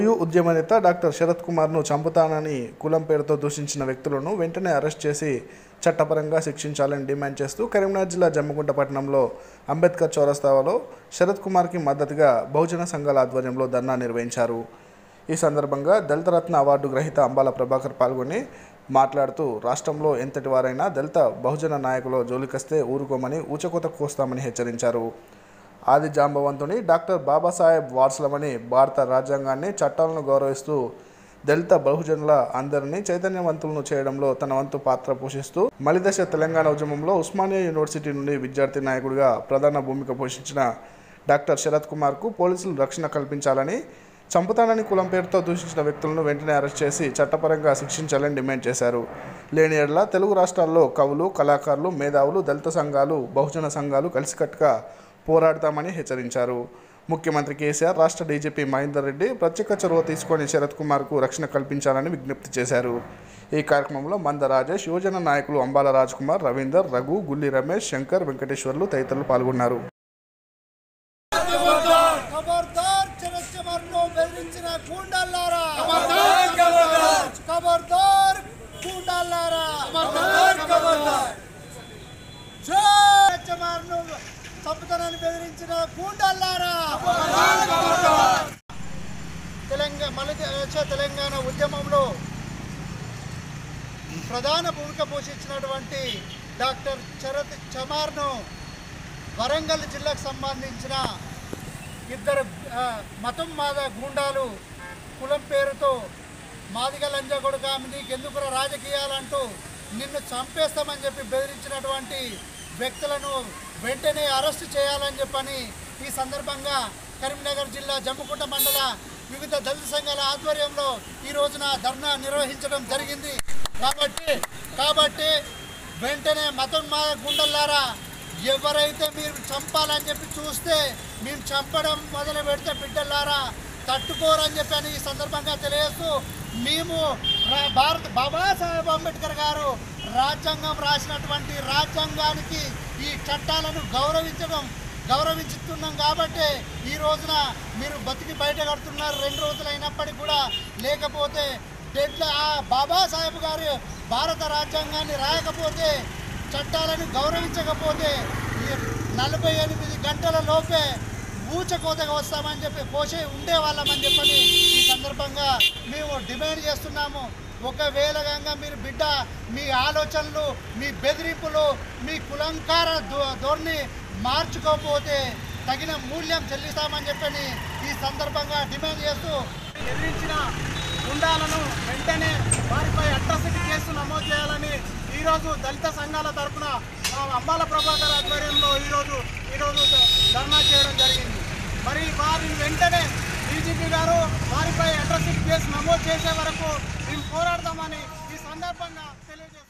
You ఉద్యమ నేత doctor Sarath కుమార్ను చంపుతానని కులం పేరుతో దూషించిన వ్యక్తులను వెంటనే అరెస్ట్ చేసి చట్టపరంగా శిక్షించాలని డిమాండ్ చేస్తూ కరీంనగర్ జిల్లా జమ్మగుంట పట్టణంలో అంబేద్కర్ చౌరస్తాలో శరత్ కుమార్కి మద్దతుగా బహుజన సంఘాల ఆధ్వర్యంలో ధర్నా నిర్వహించారు ఈ సందర్భంగా దళిత రత్న అవార్డు గ్రహీత అంబాల ప్రభాకర్ పాల్గొని మాట్లాడుతూ రాష్ట్రంలో ఎంతటి వారైనా దళిత బహుజన నాయకులు జోలికస్తే ఊరుకోమని ఊచకోత కోస్తామని హెచ్చరించారు ఆది జాంబవంతుని డాక్టర్ బాబాసాహెబ్ వార్సలమని భారత రాజ్యాంగాన్ని చట్టాలను గౌరవిస్తూ దళిత బహుజనుల అందరినీ చైతన్యవంతులను చేయడంలో తన వంతు పాత్ర పోషిస్తూ మలిదశ తెలంగాణ ఉద్యమంలో ఉస్మానియా యూనివర్సిటీ నుండి విద్యార్థి నాయకుడిగా ప్రధాన భూమిక పోషించిన డాక్టర్ శరత్ కుమార్కు పోలీసులు రక్షణ కల్పించాలని చంపుతానని కులం పేరుతో దూషించిన వ్యక్తులను వెంటనే అరెస్ట్ చేసి చట్టపరంగా శిక్షించాలని డిమాండ్ చేశారు లేని ఎడల తెలుగు రాష్ట్రాల్లో కవులు కళాకారులు మేధావులు దళిత సంఘాలు బహుజన సంఘాలు కలిసికట్టుగా పోరాడతామని హెచ్చరించారు ముఖ్యమంత్రి కేసీఆర్ రాష్ట్ర డీజీపీ మహేందర్ రెడ్డి ప్రత్యేక చొరవ తీసుకొని శరత్ కుమార్కు రక్షణ కల్పించాలని విజ్ఞప్తి చేశారు ఈ కార్యక్రమంలో మంద రాజేష్ యువజన నాయకులు అంబాల రాజ్ కుమార్ రవీందర్ రఘు గుల్లి రమేష్ శంకర్ వెంకటేశ్వర్లు తదితరులు పాల్గొన్నారు ఖబర్దార్ చరస్యమర్ను బెదిరించిన గూండాలారా ఖబర్దార్, ఖబర్దార్. ఖబర్దార్ గూండాలారా చరస్యమర్ను చంపుతానని బెదిరించిన గూండాలారా తెలంగాణ మళ్ళీ తెలంగాణ ఉద్యమంలో ప్రధాన భూమిక పోషించినటువంటి డాక్టర్ శరత్ చమార్ను వరంగల్ జిల్లాకు సంబంధించిన ఇద్దరు ఆ, మతం మాద గూండాలు కులం పేరుతో మాదిగ లంజ కొడుక నీకెందుకురా రాజకీయాలంటూ నిన్ను చంపేస్తామని చెప్పి బెదిరించినటువంటి వ్యక్తులను వెంటనే అరెస్టు చేయాలని చెప్పని ఈ సందర్భంగా కరీంనగర్ జిల్లా జమ్ముకుంట మండల వివిధ దళిత సంఘాల ఆధ్వర్యంలో ఈ రోజున ధర్నా నిర్వహించడం జరిగింది కాబట్టి కాబట్టి వెంటనే మతం మా గుండెల్లారా ఎవరైతే మీరు చంపాలని చెప్పి చూస్తే మేము చంపడం మొదలు పెడితే బిడ్డలారా తట్టుకోరని చెప్పి అని ఈ సందర్భంగా తెలియజేస్తూ మేము రా- భారత బాబాసాహెబ్ అంబేద్కర్ గారు రాజ్యాంగం రాసినటువంటి రాజ్యాంగానికి ఈ చట్టాలను గౌరవించడం గౌరవించుతున్నాం కాబట్టి ఈ రోజున మీరు బతికి బయట కడుతున్నారు రెండు రోజులు అయినప్పటికీ కూడా లేకపోతే డెడ్ల ఆ బాబాసాహెబ్ గారు భారత రాజ్యాంగాన్ని రాయకపోతే చట్టాలను గౌరవించకపోతే ఈ నలభై ఎనిమిది గంటల లోపే ఊచకోతగా వస్తామని చెప్పి కోసే ఉండేవాళ్ళమని చెప్పని ఈ సందర్భంగా మేము డిమాండ్ చేస్తున్నాము ఒకవేళ గంగా మీరు బిడ్డ మీ ఆలోచనలు మీ బెదిరింపులు మీ కులంకార ధో- ధోరణి మార్చుకోకపోతే తగిన మూల్యం చెల్లిస్తామని చెప్పని ఈ సందర్భంగా డిమాండ్ చేస్తూ ఎదిరించిన గుండాలను వెంటనే వారిపై అట్రాసిటీ కేసు నమోదు చేయాలని ఈరోజు దళిత సంఘాల తరఫున అంబాల ప్రభాకర్ ఆధ్వర్యంలో ఈరోజు ఈరోజు ధర్నా చేయడం జరిగింది మరి వారిని వెంటనే డీజీపీ గారు వారిపై అట్రాసిటీ కేసు నమోదు చేసే వరకు మేము పోరాడదామని ఈ సందర్భంగా తెలియజేస్తున్నాం